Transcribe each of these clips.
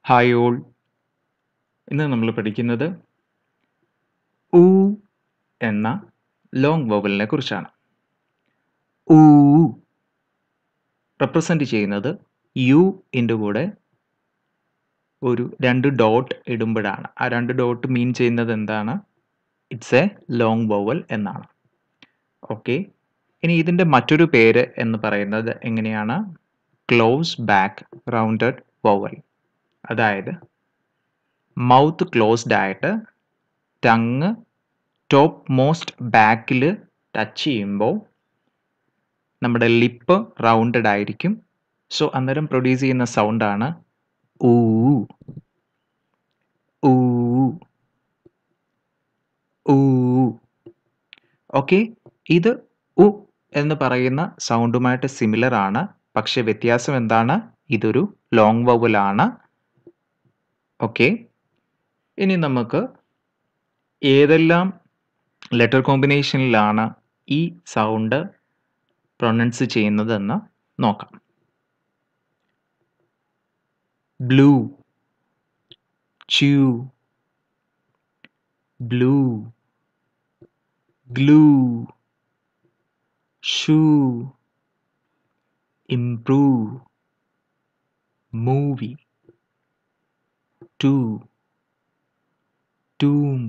hi all ഇന്ന് നമ്മൾ പഠിക്കുന്നത് ഊ എന്ന ലോങ് വവലിനെ കുറിച്ചാണ് ഊ റെപ്രസെൻ്റ് ചെയ്യുന്നത് യു ഇൻ്റെ കൂടെ ഒരു രണ്ട് ഡോട്ട് ഇടുമ്പോഴാണ് ആ രണ്ട് ഡോട്ട് മീൻ ചെയ്യുന്നത് എന്താണ് ഇറ്റ്സ് എ ലോങ് വവൽ എന്നാണ് ഓക്കെ ഇനി ഇതിൻ്റെ മറ്റൊരു പേര് എന്ന് പറയുന്നത് എങ്ങനെയാണ് ക്ലോസ് ബാക്ക് റൗണ്ടഡ് വവൽ അതായത് മൗത്ത് ക്ലോസ്ഡ് ആയിട്ട് ടങ് ടോപ്പ് മോസ്റ്റ് ബാക്കിൽ ടച്ച് ചെയ്യുമ്പോൾ നമ്മുടെ ലിപ്പ് റൗണ്ടഡ് ആയിരിക്കും സോ അന്നേരം പ്രൊഡ്യൂസ് ചെയ്യുന്ന സൗണ്ടാണ് ഊ ഊ ഊ ഓക്കെ ഇത് ഉ എന്ന് പറയുന്ന സൗണ്ടുമായിട്ട് സിമിലർ ആണ് പക്ഷെ വ്യത്യാസം എന്താണ് ഇതൊരു ലോങ് വവലാണ് ഓക്കെ ഇനി നമുക്ക് ഏതെല്ലാം ലെറ്റർ കോമ്പിനേഷനിലാണ് ഈ സൗണ്ട് പ്രൊനൗൺസ് ചെയ്യുന്നതെന്ന് നോക്കാം blue chew blue glue shoe improve movie two tomb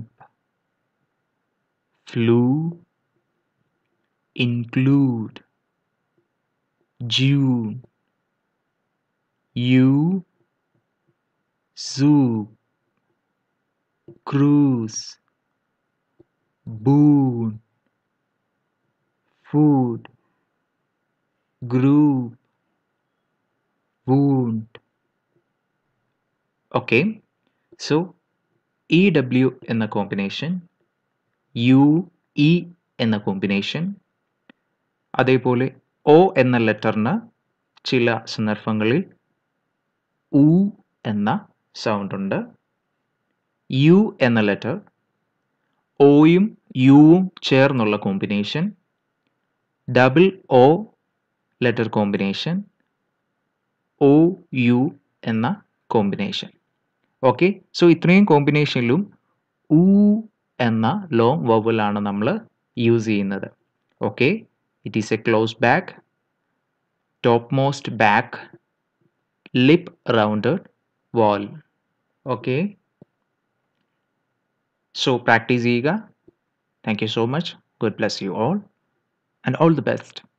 flu include June you zoo cruise boon food group wound okay so E W എന്ന കോമ്പിനേഷൻ യു ഇ എന്ന combination അതേപോലെ O എന്ന ലെറ്ററിന് ചില സന്ദർഭങ്ങളിൽ ഉ എന്ന സൗണ്ട് ഉണ്ട് യു എന്ന ലെറ്റർ ഒയും യുവും ചേർന്നുള്ള combination double O letter combination O U എന്ന കോമ്പിനേഷൻ ഓക്കെ സോ ഇത്രയും കോമ്പിനേഷനിലും ഊ എന്ന ലോങ് വവലാണ് നമ്മൾ യൂസ് ചെയ്യുന്നത് okay it is a close back top most back lip rounded vowel okay so practice ചെയ്യുക thank you so much good bless you all and all the best